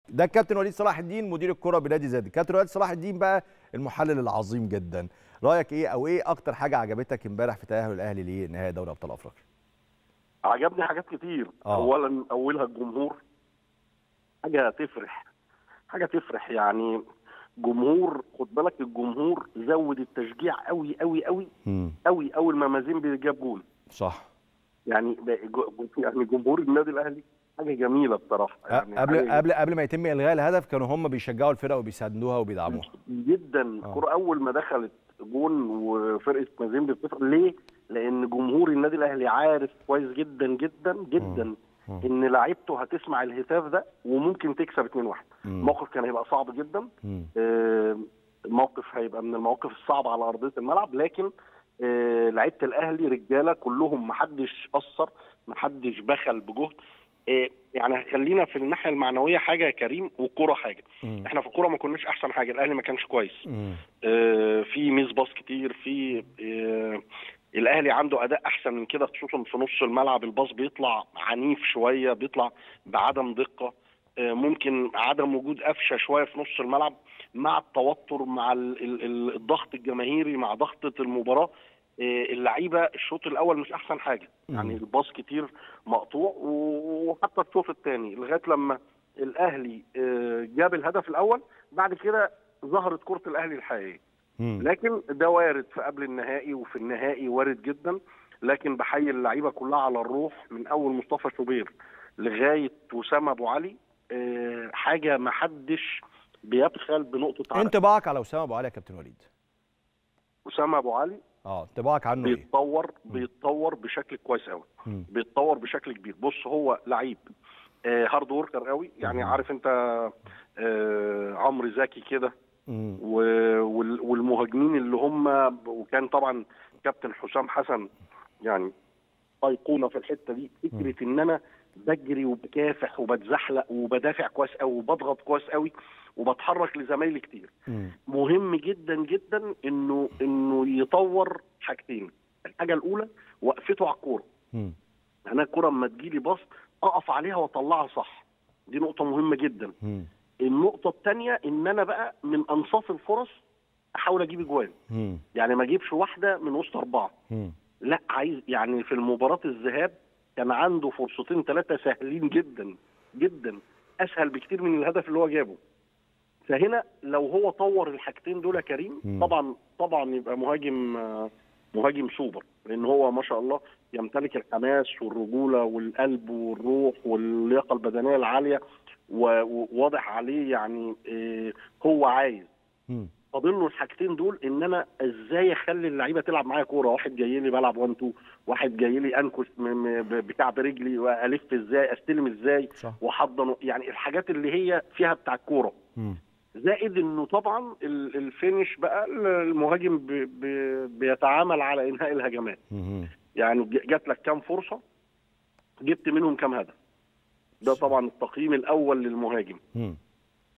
ده الكابتن وليد صلاح الدين مدير الكره بنادي زد الكابتن وليد صلاح الدين بقى المحلل العظيم جدا رايك ايه او ايه اكتر حاجه عجبتك امبارح في تاهل الاهلي لنهائي دوري ابطال افريقيا عجبني حاجات كتير آه. اولا اولها الجمهور حاجه تفرح حاجه تفرح يعني جمهور خد بالك الجمهور زود التشجيع قوي قوي قوي امم قوي اول ما مازيمبي جاب جول صح يعني ده جو- يعني جمهور النادي الاهلي حاجه جميله بصراحه يعني قبل حاجة قبل قبل ما يتم الغاء الهدف كانوا هم بيشجعوا الفرقه وبيساندوها وبيدعموها جدا الكرة اول ما دخلت جون وفرقه مازيمبي بتفرق ليه؟ لان جمهور النادي الاهلي عارف كويس جدا جدا جدا مم. ان لعيبته هتسمع الهتاف ده وممكن تكسب 2-1 مم. الموقف كان هيبقى صعب جدا مم. آه، الموقف هيبقى من المواقف الصعبه على ارضيه الملعب لكن آه، لعيبه الاهلي رجاله كلهم محدش قصر محدش بخل بجهد آه، يعني خلينا في الناحيه المعنويه حاجه يا كريم والكوره حاجه مم. احنا في الكوره ما كناش احسن حاجه الاهلي ما كانش كويس مم. آه، في ميس باص كتير في آه، الاهلي عنده اداء احسن من كده خصوصا في نص الملعب الباص بيطلع عنيف شويه بيطلع بعدم دقه آه، ممكن عدم وجود قفشه شويه في نص الملعب مع التوتر مع ال- ال- ال- الضغط الجماهيري مع ضغطه المباراه آه، اللعيبه الشوط الاول مش احسن حاجه يعني مم. الباص كتير مقطوع و- وحتى الشوط الثاني لغايه لما الاهلي آه، جاب الهدف الاول بعد كده ظهرت كره الاهلي الحقيقيه مم. لكن ده وارد في قبل النهائي وفي النهائي وارد جدا لكن بحيي اللعيبه كلها على الروح من اول مصطفى شوبير لغايه وسام ابو علي آه، حاجه ما حدش بيبخل بنقطه عرق انطباعك على اسامه ابو علي يا كابتن وليد وسام ابو علي اه انطباعك عنه ايه بيتطور بيتطور بشكل كويس قوي مم. بيتطور بشكل كبير بص هو لعيب آه، هارد وركر قوي يعني مم. عارف انت آه، عمرو زكي كده مم. و- وال- والمهاجمين اللي هم وكان طبعا كابتن حسام حسن يعني ايقونه في الحته دي فكره ان انا بجري وبكافح وبتزحلق وبدافع كويس قوي وبضغط كويس قوي وبتحرك لزمايلي كتير مم. مهم جدا جدا انه انه يطور حاجتين الحاجه الاولى وقفته على الكوره مم. انا الكوره اما تجيلي باص اقف عليها واطلعها صح دي نقطه مهمه جدا مم. النقطه الثانيه ان انا بقى من انصاف الفرص احاول اجيب اجوان مم. يعني ما اجيبش واحده من وسط اربعه مم. لا عايز يعني في المباراه الذهاب كان عنده فرصتين ثلاثه سهلين جدا جدا اسهل بكتير من الهدف اللي هو جابه فهنا لو هو طور الحاجتين دول يا كريم مم. طبعا طبعا يبقى مهاجم آه، مهاجم سوبر لان هو ما شاء الله يمتلك الحماس والرجوله والقلب والروح واللياقه البدنيه العاليه و- وواضح عليه يعني آه، هو عايز مم. فاضل له الحاجتين دول ان انا ازاي اخلي اللعيبه تلعب معايا كوره واحد جاي لي بلعب 1 2 واحد جاي لي انكش م- م- ب- بكعب رجلي والف ازاي استلم ازاي صح واحضن يعني الحاجات اللي هي فيها بتاع الكوره مم. زائد انه طبعا ال- الفينش بقى المهاجم ب- ب- بيتعامل على انهاء الهجمات مم. يعني ج- جات لك كام فرصه جبت منهم كام هدف ده طبعا التقييم الاول للمهاجم مم.